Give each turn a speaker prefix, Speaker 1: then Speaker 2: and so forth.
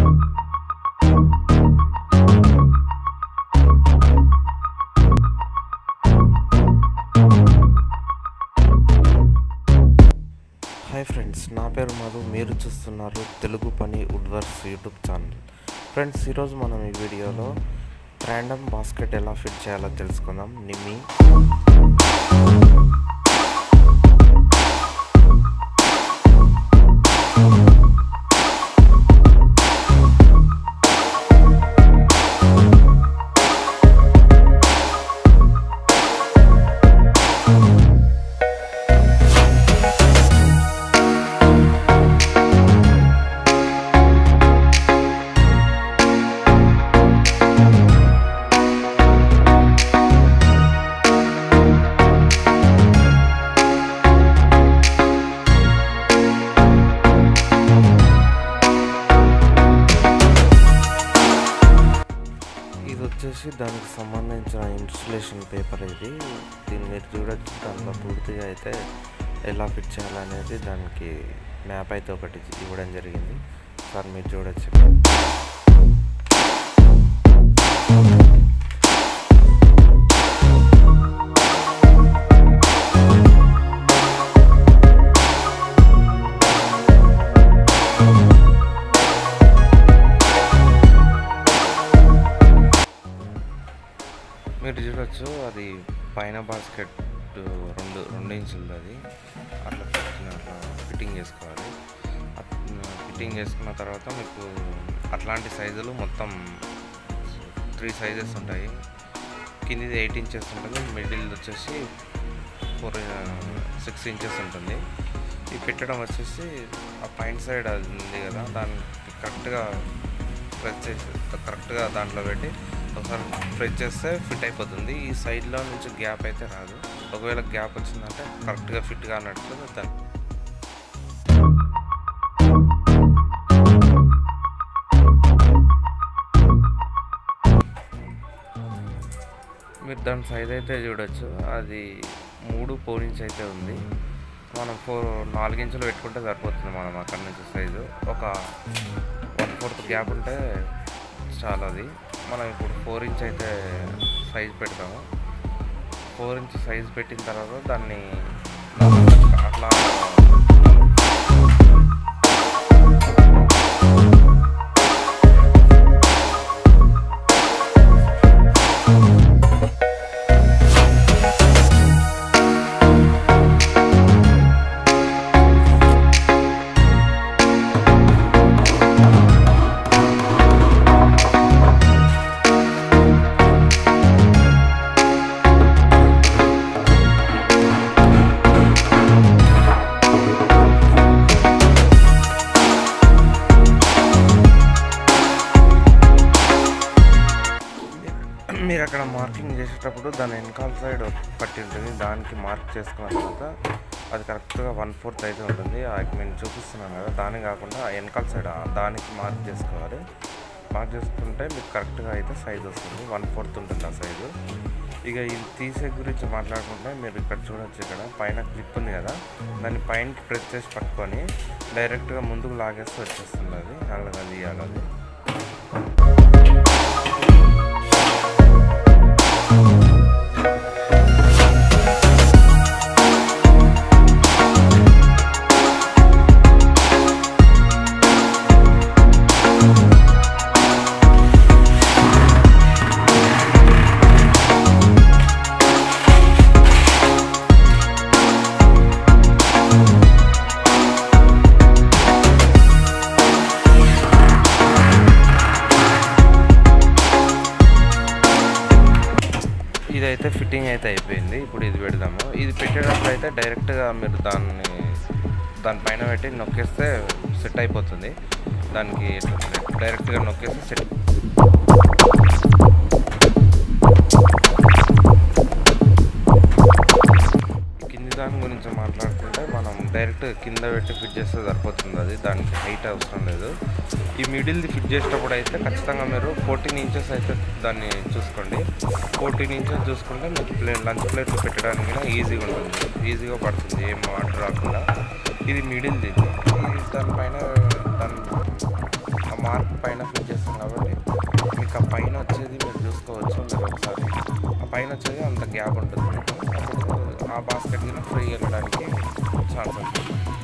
Speaker 1: Hi friends నా పేరు మధు మీరు చూస్తున్నారు తెలుగు పని వుడ్వర్స్ యూట్యూబ్ ఛానల్ ఫ్రెండ్స్ ఈరోజు మనం ఈ వీడియోలో ర్యాండమ్ బాస్కెట్ ఎలా ఫిట్ చేయాలో తెలుసుకుందాం నిమ్మి ఇది వచ్చేసి దానికి సంబంధించిన ఇన్స్టలేషన్ పేపర్ ఇది దీన్ని మీరు చూడొచ్చు దాంట్లో పూర్తిగా అయితే ఎలా ఫిట్ చేయాలనేది దానికి మ్యాప్ అయితే ఒకటి ఇవ్వడం జరిగింది సార్ మీరు చూడొచ్చు ఇక్కడ. మీరు చూడొచ్చు అది పైన బాస్కెట్ రెండు రెండు ఇంచులది అది అట్లా పెట్టిన అట్లా ఫిట్టింగ్ చేసుకోవాలి ఫిట్టింగ్ చేసుకున్న తర్వాత మీకు అట్లాంటి సైజులు మొత్తం త్రీ సైజెస్ ఉంటాయి కిందిది ఎయిట్ ఇంచెస్ ఉంటుంది మిడిల్ వచ్చేసి ఫోర్ సిక్స్ ఇంచెస్ ఉంటుంది ఇది పెట్టడం వచ్చేసి ఆ పైన సైడ్ అది ఉంది కదా దాన్ని కరెక్ట్గా ప్రెస్ చేసి కరెక్ట్గా దాంట్లో పెట్టి ఒకసారి ప్రెస్ చేస్తే ఫిట్ అయిపోతుంది ఈ సైడ్లో నుంచి గ్యాప్ అయితే రాదు ఒకవేళ గ్యాప్ వచ్చిందంటే కరెక్ట్గా ఫిట్గా అన్నట్లు దాన్ని మీరు దాని సైజ్ అయితే చూడొచ్చు అది మూడు ఫోర్ ఇంచ్ అయితే ఉంది మనం ఫోర్ నాలుగు ఇంచులు పెట్టుకుంటే సరిపోతుంది మనం అక్కడ నుంచి సైజు ఒక వన్ ఫోర్త్ గ్యాప్ ఉంటే చాలా అది మనం ఇప్పుడు ఫోర్ ఇంచ్ అయితే సైజ్ పెడతాము ఫోర్ ఇంచ్ సైజ్ పెట్టిన తర్వాత దాన్ని అట్లా మీరు అక్కడ మార్కింగ్ చేసేటప్పుడు దాని వెనకాల సైడ్ పట్టి ఉంటుంది దానికి మార్క్ చేసుకున్న తర్వాత అది కరెక్ట్గా వన్ ఫోర్త్ అయితే ఉంటుంది అది నేను చూపిస్తున్నాను కదా దాని కాకుండా ఆ వెనకాల సైడ్ ఆ దానికి మార్క్ చేసుకోవాలి మార్క్ చేసుకుంటే మీకు కరెక్ట్గా అయితే సైజ్ వస్తుంది వన్ ఫోర్త్ ఉంటుంది ఆ సైజు ఇక ఇది తీసే గురించి మాట్లాడుకుంటే మీరు ఇక్కడ చూడొచ్చు ఇక్కడ పైన క్లిప్ ఉంది కదా దాన్ని పైనకి ప్రెస్ చేసి పట్టుకొని డైరెక్ట్గా ముందుకు లాగేస్తే వచ్చేస్తుంది అది అలాగా తీయాలి అది ఇదైతే ఫిట్టింగ్ అయితే అయిపోయింది ఇప్పుడు ఇది పెడదాము ఇది పెట్టేటప్పుడు అయితే డైరెక్ట్గా మీరు దాన్ని దానిపైన పెట్టి నొక్కేస్తే సెట్ అయిపోతుంది దానికి డైరెక్ట్గా నొక్కేస్తే సెట్ కింది దాని గురించి మాట్లాడుకుంటే మనం డైరెక్ట్ కింద పెట్టి ఫిట్ చేస్తే సరిపోతుంది అది దానికి హైట్ అవసరం లేదు ఈ మిడిల్ది ఫిట్ చేసేటప్పుడు అయితే ఖచ్చితంగా మీరు ఫోర్టీన్ ఇంచెస్ అయితే దాన్ని చూసుకోండి ఫోర్టీన్ ఇంచెస్ చూసుకుంటే మీకు ప్లేట్ లంచ్ ప్లేట్లు పెట్టడానికి కూడా ఈజీగా ఉంటుంది ఈజీగా పడుతుంది ఏం వాటర్ రాకుండా ఇది మిడిల్ది ఇది దానిపైన దాని ఆ మార్క్ పైన ఫిట్ చేస్తాం కాబట్టి మీకు ఆ పైన వచ్చేది మీరు చూసుకోవచ్చు మీరు ఒకసారి ఆ పైన వచ్చేది అంత గ్యాప్ ఉంటుంది మీకు అప్పుడు ఆ బాస్కెట్ కింద ఫ్రీ వెళ్ళడానికి ఛాన్స్ ఉంటుంది